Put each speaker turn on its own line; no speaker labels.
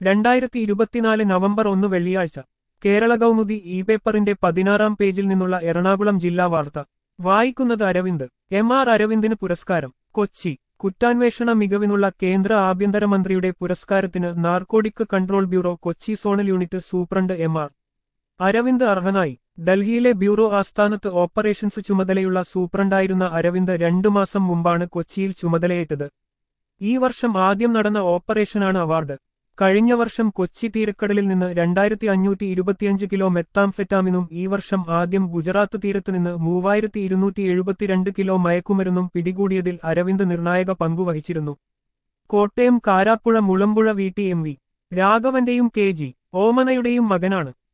രണ്ടായിരത്തി ഇരുപത്തിനാല് നവംബർ ഒന്ന് വെള്ളിയാഴ്ച കേരള കൗമുദി ഇ പേപ്പറിന്റെ പതിനാറാം പേജിൽ നിന്നുള്ള എറണാകുളം ജില്ലാ വാർത്ത വായിക്കുന്നത് അരവിന്ദ് എം ആർ അരവിന്ദിന് പുരസ്കാരം കൊച്ചി കുറ്റാന്വേഷണ മികവിനുള്ള കേന്ദ്ര ആഭ്യന്തരമന്ത്രിയുടെ പുരസ്കാരത്തിന് narcotic control bureau Kochi zonal unit superintendent M R Aravind അർഹനായി ഡൽഹിയിലെ ബ്യൂറോ ആസ്ഥാനത്ത് ഓപ്പറേഷൻസ് ചുമതലയുള്ള സൂപ്രണ്ടായിരുന്ന അരവിന്ദ് രണ്ടു മാസം മുമ്പാണ് കൊച്ചിയിൽ ചുമതലയേറ്റത് ഈ വർഷം ആദ്യം നടന്ന ഓപ്പറേഷനാണ് അവാർഡ് കഴിഞ്ഞ വർഷം കൊച്ചി തീരക്കടലിൽ നിന്ന് രണ്ടായിരത്തി അഞ്ഞൂറ്റി ഇരുപത്തിയഞ്ച് കിലോ മെത്താംഫെറ്റാമിനും ഈ വർഷം ആദ്യം ഗുജറാത്ത് തീരത്ത് നിന്ന് മൂവായിരത്തി ഇരുന്നൂറ്റി എഴുപത്തിരണ്ട് കിലോ മയക്കുമരുന്നും പിടികൂടിയതിൽ അരവിന്ദ് നിർണായക പങ്കുവഹിച്ചിരുന്നു കോട്ടയം കാരാപ്പുഴ മുളമ്പുഴ വീട്ടി എം വി രാഘവന്റെയും കെ ജി ഓമനയുടെയും മകനാണ്